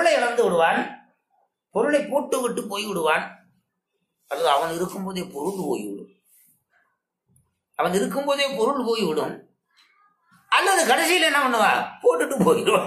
பொருளை இழந்து விடுவான் பொருளை போட்டு விட்டு போய் விடுவான் அது அவன் இருக்கும்போதே பொருள் போய்விடும் அவன் இருக்கும்போதே பொருள் போய்விடும் அல்லது கடைசியில் என்ன பண்ணுவா போட்டுட்டு போயிடுவா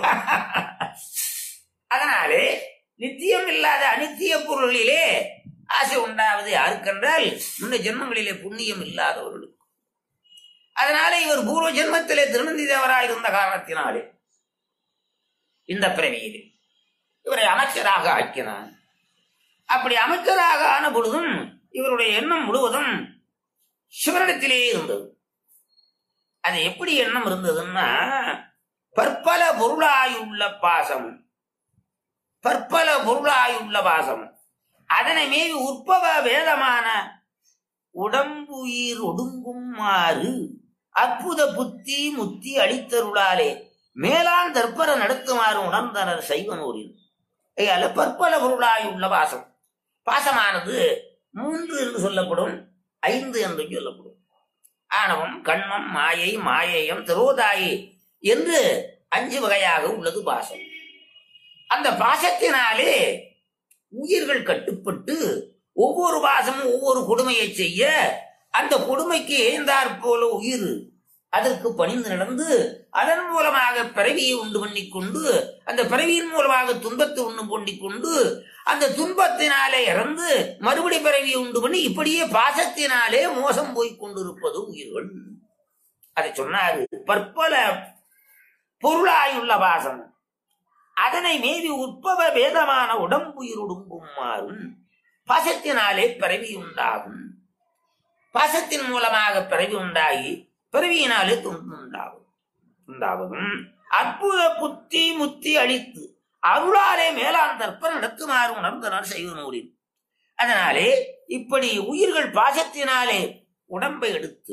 அதனாலே நித்தியம் இல்லாத அனித்திய பொருளிலே ஆசை உண்டாவது யாருக்கென்றால் முன்ன ஜென்மங்களிலே புண்ணியம் இல்லாதவர்களுக்கு அதனால இவர் பூர்வ ஜென்மத்திலே திருநந்தி தேவராய் இருந்த காரணத்தினாலே இந்த பிறவியிலே இவரை அமைச்சராக ஆக்கினான் அப்படி அமைச்சராக ஆன பொழுதும் இவருடைய எண்ணம் முழுவதும் சிவனிடத்திலே இருந்தது அது எப்படி எண்ணம் இருந்ததுன்னா பற்பல பொருளாயுள்ள பாசம் பற்பல பொருளாயுள்ள பாசம் அதனை மீறி உற்பவ வேதமான உடம்புயிர் ஒடுங்குமாறு அற்புத புத்தி முத்தி அளித்தருளாலே மேலான் தற்பர நடத்துமாறு உணர்ந்தனர் சைவனூரில் ஐயால பற்பல பொருளாயுள்ள பாசம் பாசமானது மூன்று என்று சொல்லப்படும் ஐந்து என்று சொல்லப்படும் ஆணவம் கண்மம் மாயை மாயேயம் திரோதாயி என்று அஞ்சு வகையாக உள்ளது பாசம் அந்த பாசத்தினாலே உயிர்கள் கட்டுப்பட்டு ஒவ்வொரு பாசமும் ஒவ்வொரு கொடுமையை செய்ய அந்த கொடுமைக்கு ஏந்தாற் போல உயிர் அதற்கு பணிந்து நடந்து அதன் மூலமாக பிறவியை உண்டு பண்ணிக்கொண்டு அந்த பிறவியின் மூலமாக துன்பத்தை உண்டு பண்ணிக்கொண்டு அந்த துன்பத்தினாலே இறந்து மறுபடி பிறவியை உண்டு பண்ணி இப்படியே பாசத்தினாலே மோசம் போய் கொண்டிருப்பது உயிர்கள் அதை சொன்னாரு பற்பல பொருளாயுள்ள பாசம் அதனை மீறி உட்பவ வேதமான உடம்புயிருடுங்குமாறும் பாசத்தினாலே பிறவி உண்டாகும் பாசத்தின் மூலமாக பிறவி உண்டாகி பிறவியினாலே துன்பம் உண்டாகும் உண்டாவதும் அற்புத புத்தி முத்தி அளித்து அருளாலே மேலான் தற்ப நடத்துமாறு உணர்ந்தனர் செய்வ நூலில் அதனாலே இப்படி உயிர்கள் பாசத்தினாலே உடம்பை எடுத்து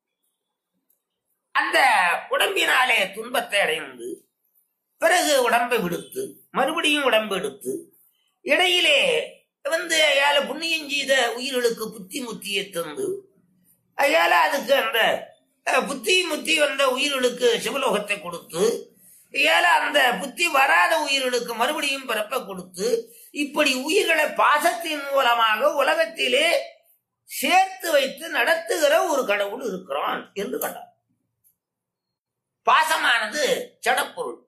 அந்த உடம்பினாலே துன்பத்தை அடைந்து பிறகு உடம்பை விடுத்து மறுபடியும் உடம்பு எடுத்து இடையிலே வந்து அயால புண்ணியம் செய்த உயிர்களுக்கு புத்தி முத்தியை தந்து அயால அதுக்கு அந்த அஹ், புத்தி முத்தி வந்த உயிர்களுக்கு சிவலோகத்தை கொடுத்து ஏல அந்த புத்தி வராத உயிர்களுக்கு மறுபடியும் பிறப்ப கொடுத்து இப்படி உயிர்களை பாசத்தின் மூலமாக உலகத்திலே சேர்த்து வைத்து நடத்துகிற ஒரு கடவுள் இருக்கிறான் என்று கண்டார் பாசமானது ஜடப்பொருள்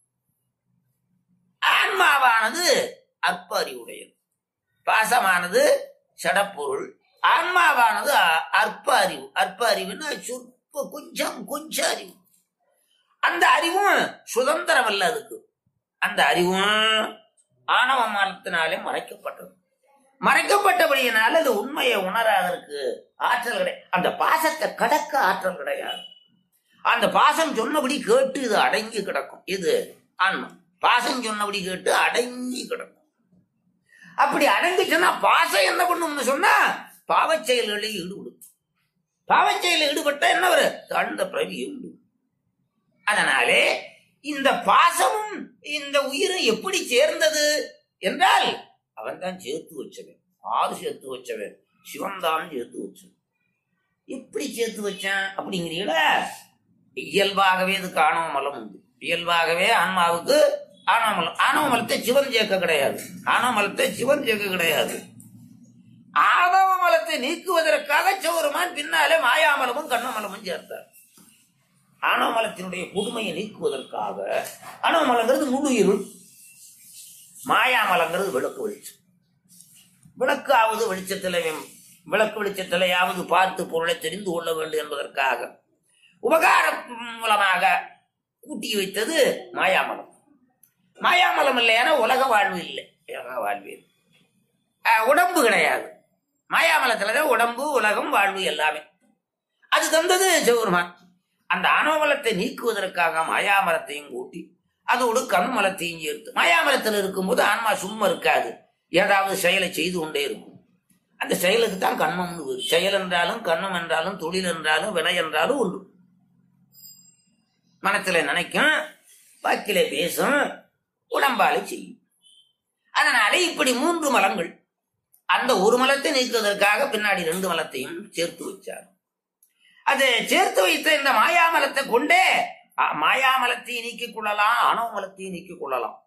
ஆன்மாவானது அற்ப அறிவுடையது பாசமானது சடப்பொருள் ஆன்மாவானது அ- அற்ப அறிவு அற்ப அறிவுன்னா சொற்ப கொஞ்சம் கொஞ்சம் அறிவு அந்த அறிவும் சுதந்திரம் அல்ல அதுக்கு அந்த அறிவும் ஆணவ மரத்தினாலே மறைக்கப்பட்டது மறைக்கப்பட்டபடியினால அது உண்மையை உணராதற்கு ஆற்றல் கிடையாது அந்த பாசத்தை கடக்க ஆற்றல் கிடையாது அந்த பாசம் சொன்னபடி கேட்டு இது அடங்கி கிடக்கும் இது ஆன்மா பாசம் சொன்னபடி கேட்டு அடங்கி கிடக்கும் அப்படி அடங்கிச்சுன்னா பாசம் என்ன பண்ணும்னு சொன்னா பாவச் செயல்களில் ஈடுபடும் பாவச் செயலில் ஈடுபட்டா என்ன ஒரு தாழ்ந்த பிரவி உண்டு அதனாலே இந்த பாசமும் இந்த உயிரும் எப்படி சேர்ந்தது என்றால் அவன் தான் சேர்த்து வச்சவன் ஆறு சேர்த்து வச்சவன் சிவன் தான் சேர்த்து வச்சவன் எப்படி சேர்த்து வச்சான் அப்படிங்கிறீங்களா இயல்பாகவே இதுக்கு ஆணவ மலம் உண்டு இயல்பாகவே ஆன்மாவுக்கு ஆணவ மலம் ஆணவ மலத்தை சிவன் சேர்க்க கிடையாது ஆணவ மலத்தை சிவன் சேர்க்க கிடையாது ஆணவ மலத்தை நீக்குவதற்காக சௌரமான் பின்னாலே மாயாமலமும் கண்ணமலமும் சேர்த்தார் ஆணவ மலத்தினுடைய கொடுமையை நீக்குவதற்காக ஆணவ மலங்கிறது முழு இருள் மாயாமலங்கிறது விளக்கு வெளிச்சம் விளக்காவது வெளிச்சத்திலே விளக்கு வெளிச்சத்திலேயாவது பார்த்து பொருளை தெரிந்து கொள்ள வேண்டும் என்பதற்காக உபகார மூலமாக கூட்டி வைத்தது மாயாமலம் மாயாமலம் இல்லையான உலக வாழ்வு இல்லை உலக வாழ்வு இல்லை. அஹ், உடம்பு கிடையாது மாயாமலத்துலதான் உடம்பு உலகம் வாழ்வு எல்லாமே அது தந்தது சிவருமான் அந்த ஆணவமலத்தை நீக்குவதற்காக மாயாமலத்தையும் கூட்டி அதோடு கண்மலத்தையும் சேர்த்து மாயாமலத்தில் இருக்கும்போது ஆன்மா சும்மா இருக்காது ஏதாவது செயலை செய்து கொண்டே இருக்கும் அந்த செயலுக்கு தான் கண்மம்னு பேரு. செயல் என்றாலும் கண்ணம் என்றாலும் தொழில் என்றாலும் வினை என்றாலும் உண்டு மனத்துல நினைக்கும் வாக்கில பேசும் உடம்பால செய்யும் அதனால இப்படி மூன்று மலங்கள் அந்த ஒரு மலத்தை நீக்குவதற்காக பின்னாடி ரெண்டு மலத்தையும் சேர்த்து வச்சார் அது சேர்த்து வைத்த இந்த மாயாமலத்தை கொண்டே அ, மாயாமலத்தை நீக்கிக் கொள்ளலாம் ஆணவ மலத்தை நீக்கிக் கொள்ளலாம்